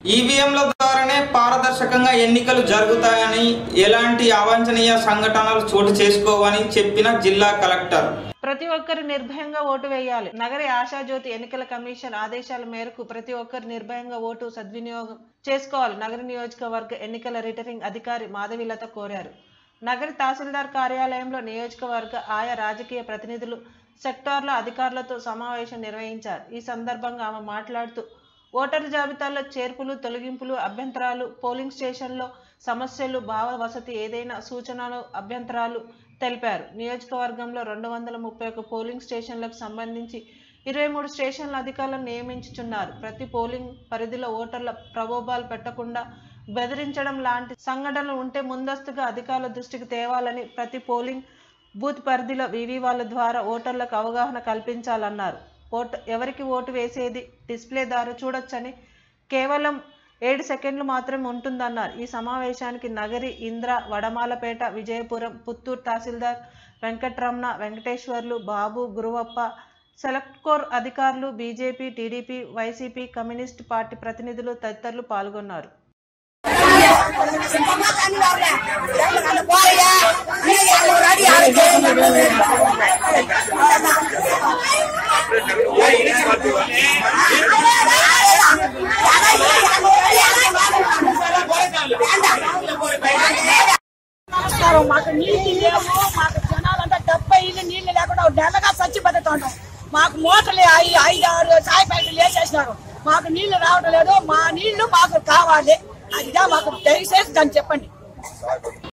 ఈవీఎంల ద్వారానే పారదర్శకంగా ఎన్నికలు జరుగుతాయని ఎలాంటి అవాంఛనీయ సంఘటనలు చోటు చేసుకోవని చెప్పిన జిల్లా కలెక్టర్ ప్రతి ఒక్కరు నిర్భయంగా ఓటు వేయాలి నగరి ఆశాజ్యోతి ఎన్నికల కమిషన్ ఆదేశాల మేరకు ప్రతి ఒక్కరు నిర్భయంగా ఓటు సద్వినియోగం చేసుకోవాలి నగర నియోజకవర్గ ఎన్నికల రిటర్నింగ్ అధికారి మాధవిలత కోరారు నగరి తహసీల్దార్ కార్యాలయంలో నియోజకవర్గ ఆయా రాజకీయ ప్రతినిధులు సెక్టార్ల అధికారులతో సమావేశం నిర్వహించారు ఈ సందర్భంగా ఆమె మాట్లాడుతూ ఓటర్ల జాబితాలో చేర్పులు తొలగింపులు అభ్యంతరాలు పోలింగ్ స్టేషన్లో సమస్యలు భావ వసతి ఏదైనా సూచనలు అభ్యంతరాలు తెలిపారు నియోజకవర్గంలో రెండు వందల ముప్పై ఒక్క పోలింగ్ స్టేషన్లకు సంబంధించి ఇరవై మూడు స్టేషన్ల అధికారులను నియమించుచున్నారు ప్రతి పోలింగ్ పరిధిలో ఓటర్ల ప్రలోభాలు పెట్టకుండా బెదిరించడం లాంటి సంఘటనలు ఉంటే ముందస్తుగా అధికారుల దృష్టికి తేవాలని ప్రతి పోలింగ్ బూత్ పరిధిలో వివి వాళ్ళ ద్వారా ఓటర్లకు అవగాహన కల్పించాలన్నారు ఓటు ఎవరికి ఓటు వేసేది డిస్ప్లే ద్వారా చూడొచ్చని కేవలం ఏడు సెకండ్లు మాత్రమే ఉంటుందన్నారు ఈ సమావేశానికి నగరి ఇంద్ర వడమాలపేట విజయపురం పుత్తూరు తహసీల్దార్ వెంకట్రమణ వెంకటేశ్వర్లు బాబు గురువప్ప సెలెక్ట్ కోర్ అధికారులు BJP TDP YCP communist party ప్రతినిధులు తదితరులు పాల్గొన్నారు నమస్కారం మాకు నీళ్లు లేవు మాకు జనాలంతా డెబ్బై ఇల్లు నీళ్లు లేకుండా ఒక నెలగా చచ్చి బతుకుతుంటాం మాకు మోటార్లు ఐ- ఐదు ఆరు చాయ్ ప్యాకెట్లు వేసేసినారు మాకు నీళ్లు రావడం లేదు మా నీళ్లు మాకు కావాలి అదిగా మాకు దయచేసి దాన్ని చెప్పండి